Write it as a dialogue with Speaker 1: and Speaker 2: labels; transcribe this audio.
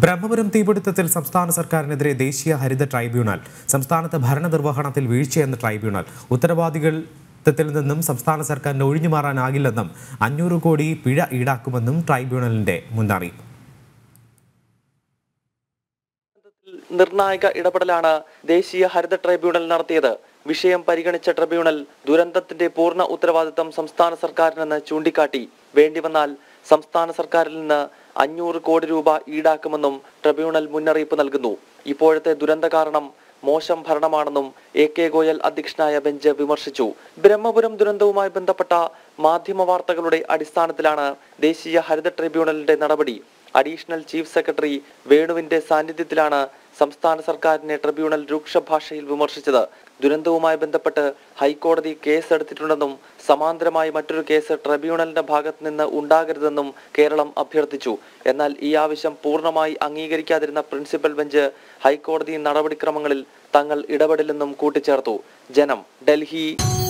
Speaker 1: ബ്രഹ്മപുരം തീപിടുത്തത്തിൽ സംസ്ഥാന സർക്കാരിനെതിരെ ദേശീയ ഹരിത ട്രൈബ്യൂണൽ സംസ്ഥാനത്ത് ഭരണനിർവഹണത്തിൽ വീഴ്ചയെന്ന ട്രൈബ്യൂണൽ ഉത്തരവാദികളിൽ നിന്നും സംസ്ഥാന സർക്കാരിന് ഒഴിഞ്ഞു മാറാനാകില്ലെന്നും അഞ്ഞൂറ് കോടി പിഴ ഈടാക്കുമെന്നും ട്രൈബ്യൂണലിന്റെ മുന്നറിയിപ്പ്
Speaker 2: നിർണായക ഇടപെടലാണ് ദേശീയ ഹരിത ട്രൈബ്യൂണൽ നടത്തിയത് വിഷയം പരിഗണിച്ച ട്രിബ്യൂണൽ ദുരന്തത്തിന്റെ പൂർണ്ണ ഉത്തരവാദിത്തം സംസ്ഥാന സർക്കാരിനെന്ന് ചൂണ്ടിക്കാട്ടി വേണ്ടിവന്നാൽ സംസ്ഥാന സർക്കാരിൽ നിന്ന് അഞ്ഞൂറ് കോടി രൂപ ഈടാക്കുമെന്നും ട്രിബ്യൂണൽ മുന്നറിയിപ്പ് നൽകുന്നു ഇപ്പോഴത്തെ ദുരന്ത കാരണം മോശം ഭരണമാണെന്നും എ കെ ഗോയൽ അധ്യക്ഷനായ ബെഞ്ച് വിമർശിച്ചു ബ്രഹ്മപുരം ദുരന്തവുമായി ബന്ധപ്പെട്ട മാധ്യമ വാർത്തകളുടെ അടിസ്ഥാനത്തിലാണ് ദേശീയ ഹരിത ട്രിബ്യൂണലിന്റെ നടപടി അഡീഷണൽ ചീഫ് സെക്രട്ടറി വേണുവിന്റെ സാന്നിധ്യത്തിലാണ് സംസ്ഥാന സർക്കാരിനെ ട്രിബ്യൂണൽ രൂക്ഷ ഭാഷയിൽ വിമർശിച്ചത് ദുരന്തവുമായി ബന്ധപ്പെട്ട് ഹൈക്കോടതി കേസ് എടുത്തിട്ടുണ്ടെന്നും സമാന്തരമായി മറ്റൊരു കേസ് ട്രിബ്യൂണലിന്റെ ഭാഗത്ത് നിന്ന് ഉണ്ടാകരുതെന്നും കേരളം അഭ്യർത്ഥിച്ചു എന്നാൽ ഈ ആവശ്യം പൂർണ്ണമായി അംഗീകരിക്കാതിരുന്ന പ്രിൻസിപ്പൽ ബെഞ്ച് ഹൈക്കോടതി നടപടിക്രമങ്ങളിൽ തങ്ങൾ ഇടപെടില്ലെന്നും കൂട്ടിച്ചേർത്തു ജനം ഡൽഹി